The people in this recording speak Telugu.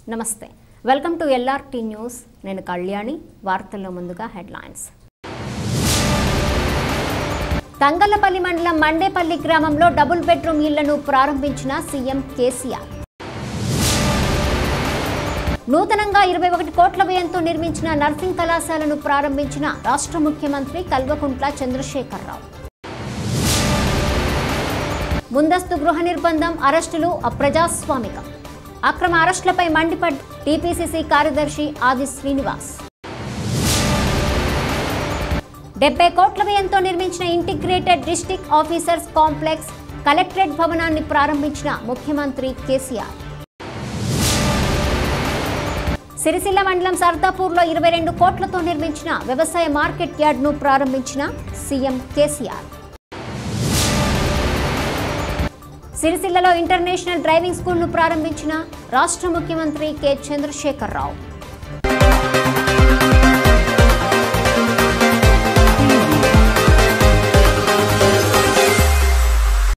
నమస్తే వెల్కమ్ టు ఎల్ఆర్టీ న్యూస్ నేను కళ్యాణి వార్తల్లో ముందుగా హెడ్లైన్స్ తంగళ్లపల్లి మండలం మండేపల్లి గ్రామంలో డబుల్ బెడ్రూమ్ ఇళ్లను ప్రారంభించిన సీఎం కేసీఆర్ నూతనంగా ఇరవై ఒకటి కోట్ల వ్యయంతో నిర్మించిన నర్సింగ్ కళాశాలను ప్రారంభించిన రాష్ట్ర ముఖ్యమంత్రి కల్వకుంట్ల చంద్రశేఖరరావు ముందస్తు గృహ నిర్బంధం అరెస్టులు అప్రజాస్వామికం అక్రమ అరెస్టులపై మండిపడ్ టీపీసీసీ కార్యదర్శి ఆది శ్రీనివాస్ డెబ్బై కోట్ల వ్యయంతో నిర్మించిన integrated district officers complex collectorate భవనాన్ని ప్రారంభించిన ముఖ్యమంత్రి కేసీఆర్ సిరిసిల్ల మండలం సర్దాపూర్లో ఇరవై రెండు కోట్లతో నిర్మించిన వ్యవసాయ మార్కెట్ యార్డ్ను ప్రారంభించిన సీఎం కేసీఆర్ సిరిసిల్లలో ఇంటర్నేషనల్ డ్రైవింగ్ స్కూల్ను ప్రారంభించిన రాష్ట్ర ముఖ్యమంత్రి కె చంద్రశేఖరరావు